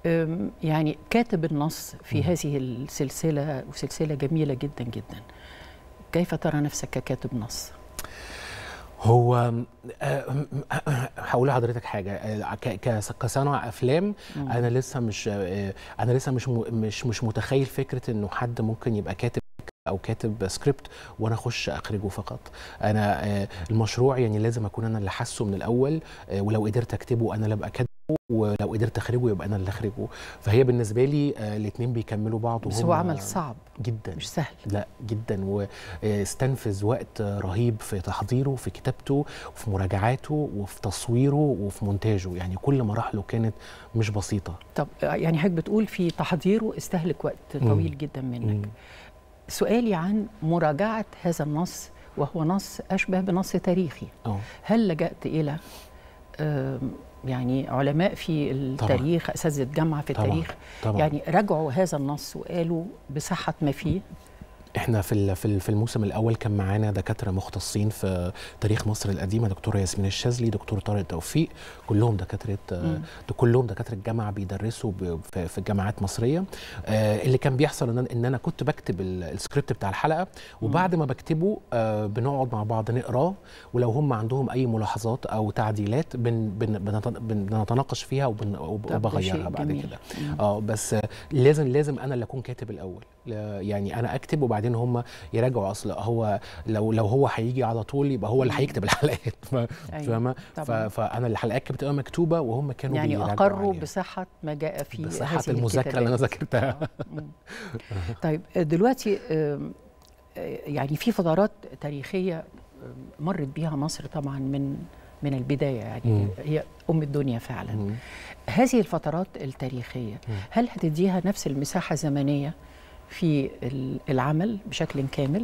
أم، يعني كاتب النص في هذه السلسلة وسلسلة جميلة جدا جدا كيف ترى نفسك ككاتب نص؟ هو آه، هقول لحضرتك حاجه آه، ك- كس- كصانع افلام انا لسه مش آه، انا لسه مش م- مش مش متخيل فكره انه حد ممكن يبقى كاتب او كاتب سكريبت وانا اخش اخرجه فقط انا آه، المشروع يعني لازم اكون انا اللي حاسه من الاول آه، ولو قدرت اكتبه انا اللي ابقى كاتبه ولو قدرت اخرجه يبقى انا اللي اخرجه فهي بالنسبه لي الاثنين بيكملوا بعض بس هو وهم- عمل صعب جدا مش سهل لا جدا واستنفذ وقت رهيب في تحضيره في كتابته وفي مراجعاته وفي تصويره وفي مونتاجه يعني كل مراحله كانت مش بسيطة طب يعني حضرتك بتقول في تحضيره استهلك وقت طويل جدا منك مم. سؤالي عن مراجعة هذا النص وهو نص أشبه بنص تاريخي اه هل لجأت إلى آم، يعني علماء في التاريخ أساتذة جامعة في طبعاً، التاريخ طبعا يعني راجعوا هذا النص وقالوا بصحة ما فيه احنا في ال- في ال- في الموسم الاول كان معانا دكاتره مختصين في تاريخ مصر القديمه دكتوره ياسمين الشاذلي دكتور طارق توفيق كلهم دكاتره آه، مم. ده كلهم دكاتره جامعه بيدرسوا ب- في في جامعات مصريه آه، اللي كان بيحصل ان أنا- ان انا كنت بكتب ال- السكريبت بتاع الحلقه وبعد ما بكتبه آه، بنقعد مع بعض نقراه ولو هم عندهم اي ملاحظات او تعديلات بن بن بنت- بن- بنتناقش فيها وبن وب- طب ده شيء وبغيرها بعد جميل. كده مم. اه بس آه، لازم لازم انا اللي اكون كاتب الاول لا- يعني انا اكتب وبعدين هم يراجعوا اصل هو لو لو هو هيجي على طول يبقى هو اللي هيكتب الحلقات ف- أيوة، فاهمه ف- طبعاً. فانا الحلقات كانت بتبقى مكتوبه وهم كانوا يعني بيراجعوا أقروا عليها. بصحة ما جاء في بصحة هذه المذاكرة اللي أنا الكتابات. ذاكرتها. آه، مم. طيب دلوقتي آم، آه، يعني في فترات تاريخية آم، مرت بيها مصر طبعا من من البداية يعني مم. هي أم الدنيا فعلا مم. هذه الفترات التاريخية هل هتديها نفس المساحة الزمنية في ال- العمل بشكل كامل؟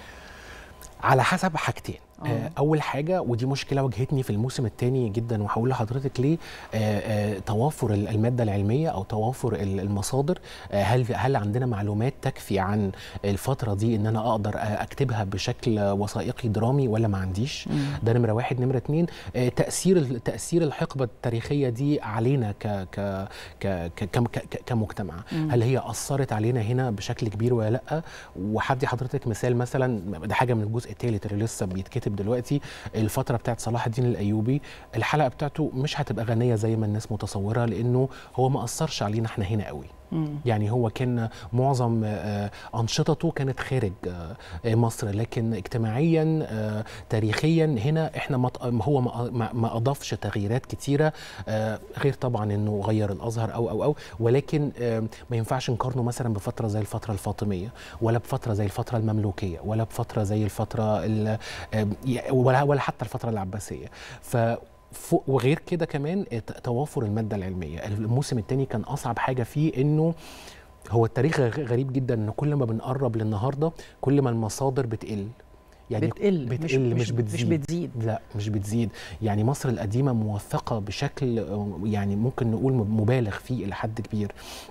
على حسب حاجتين آه. آه، اول حاجه ودي مشكله واجهتني في الموسم الثاني جدا وهقول لحضرتك ليه آه، آه، توافر ال- الماده العلميه او توافر ال- المصادر آه، هل هل عندنا معلومات تكفي عن الفتره دي ان انا اقدر آه، اكتبها بشكل وثائقي درامي ولا ما عنديش مم. ده نمره واحد نمره اتنين آه، تاثير ال- تاثير الحقبه التاريخيه دي علينا ك ك ك ك كم- ك ك كمجتمع مم. هل هي اثرت علينا هنا بشكل كبير ولا لا وهدي حضرتك مثال مثلا ده حاجه من الجزء الثالث اللي لسه بيتكتب دلوقتي الفتره بتاعت صلاح الدين الايوبي الحلقه بتاعته مش هتبقى غنيه زي ما الناس متصوره لانه هو ما اثرش علينا احنا هنا قوي مم. يعني هو كان معظم آه، انشطته كانت خارج آه، آه، مصر لكن اجتماعيا آه، تاريخيا هنا احنا ما ط- هو ما- ما ما اضافش تغييرات كتيره آه، غير طبعا انه غير الازهر او او او ولكن آه، ما ينفعش نقارنه مثلا بفتره زي الفتره الفاطميه ولا بفتره زي الفتره المملوكيه ولا بفتره زي الفتره ال- آه، ولا ولا حتى الفتره العباسيه ف فوق- وغير كده كمان ت- توافر الماده العلميه الموسم الثاني كان اصعب حاجه فيه انه هو التاريخ غ- غريب جدا ان كل ما بنقرب للنهارده كل ما المصادر بتقل بتقل مش بتقل مش, مش بتزيد بتزيد لا مش بتزيد يعني مصر القديمه موثقه بشكل آه، يعني ممكن نقول مبالغ فيه الى حد كبير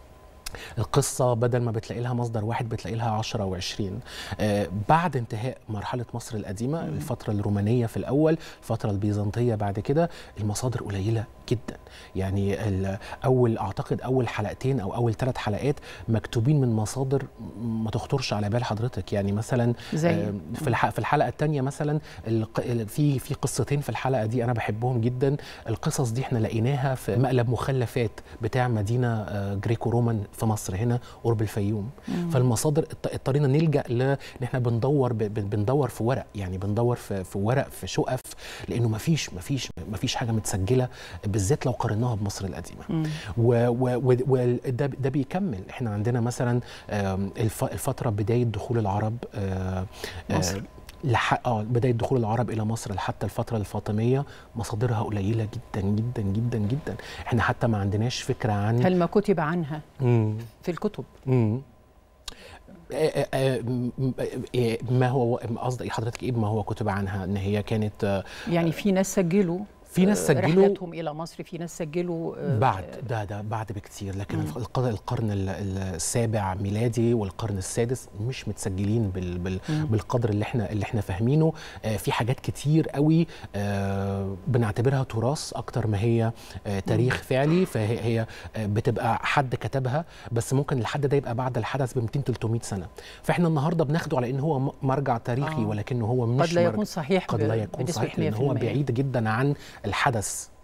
القصة بدل ما بتلاقي لها مصدر واحد بتلاقي لها 10 و20 آه بعد انتهاء مرحلة مصر القديمة مم. الفترة الرومانية في الأول الفترة البيزنطية بعد كده المصادر قليلة جدا يعني ال- أول أعتقد أول حلقتين أو أول ثلاث حلقات مكتوبين من مصادر ما تخطرش على بال حضرتك يعني مثلا زي آه، في الح- في الحلقه الثانيه مثلا الق- ال- في في قصتين في الحلقه دي انا بحبهم جدا القصص دي احنا لقيناها في مقلب مخلفات بتاع مدينه آه، جريكو رومان في مصر هنا قرب الفيوم مم. فالمصادر اضط- اضطرينا نلجا لان احنا بندور ب- ب- بندور في ورق يعني بندور في في ورق في شقف لانه ما فيش ما فيش ما فيش حاجه متسجله بالذات لو قارناها بمصر القديمه مم. وده ده بيكمل احنا عندنا مثلا آم، الف- الفتره بدايه دخول العرب آه، آه، مصر. لح... اه بدايه دخول العرب الى مصر حتى الفتره الفاطميه مصادرها قليله جدا جدا جدا جدا احنا حتى ما عندناش فكره عن هل ما كتب عنها مم. في الكتب مم. آه، آه، آه، م- م- آه، ما هو قصدي حضرتك ايه ما هو كتب عنها ان هي كانت آه، يعني في ناس سجلوا في ناس آه، سجلوا رحلتهم الى مصر في ناس سجلوا آه، بعد ده ده بعد بكتير لكن مم. الق- القرن ال- السابع ميلادي والقرن السادس مش متسجلين بال بال مم. بالقدر اللي احنا اللي احنا فاهمينه آه، في حاجات كتير قوي آه، بنعتبرها تراث اكتر ما هي آه، تاريخ فعلي فهي هي آه، بتبقى حد كتبها بس ممكن الحد ده يبقى بعد الحدث ب 200 300 سنه فاحنا النهارده بناخده على ان هو م- مرجع تاريخي آه. ولكنه هو مش قد لا مرجع يكون صحيح قد ب- لا يكون بنسبة صحيح لان هو 100%. بعيد جدا عن الحدث